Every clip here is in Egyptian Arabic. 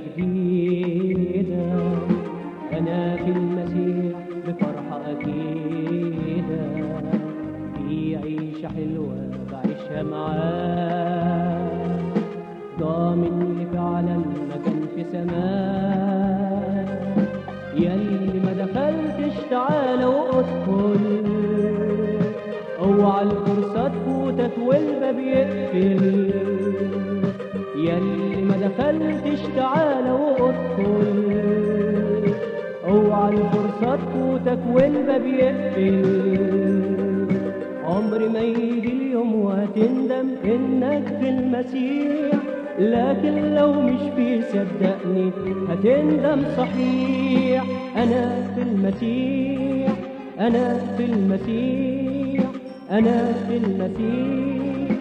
جديدة أنا في المسيح بفرحة أكيدة في عيشة حلوة بعيشها معاه ضامن لي فعلا مكان في سماه يلي ما دخلتش تعالى وادخل اوعى الفرصة تفوتك والباب يقفل يلي ما دخلتش تعالى وادخل اوعى الفرصة تفوتك والباب يقفل عمر ما يجي اليوم وهتندم انك في المسيح لكن لو مش فيه صدقني هتندم صحيح انا في المسيح انا في المسيح انا في المسيح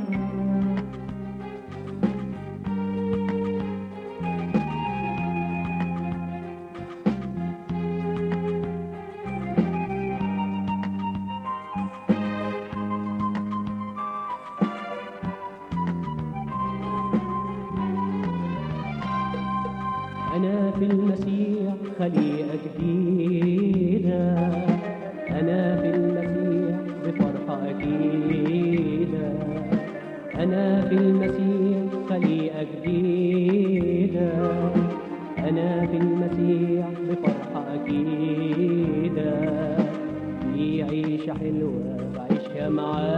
أنا في المسيح خليقة جديدة أنا في المسيح بفرحة أكيدة أنا في المسيح خليقة جديدة أنا في المسيح بفرحة أكيدة في عيشة حلوة بعيشها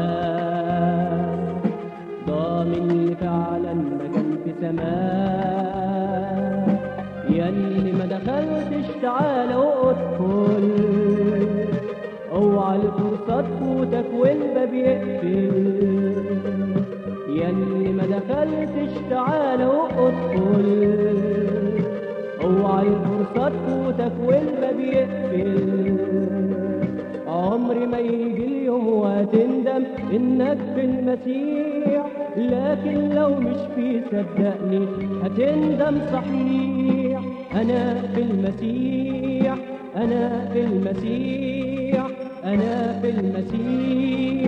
معاه ضامن لي فعلا مكان في سماه يلي ما دخلتش تعالى وادخل اوعى الفرصة تفوتك والباب يقفل يلي ما دخلتش تعالى وادخل اوعى الفرصة تفوتك والباب يقفل عمر ما يجي اليوم وهتندم انك في المسيح لكن لو مش فيه صدقني هتندم صحيح انا في المسيح انا في المسيح انا في المسيح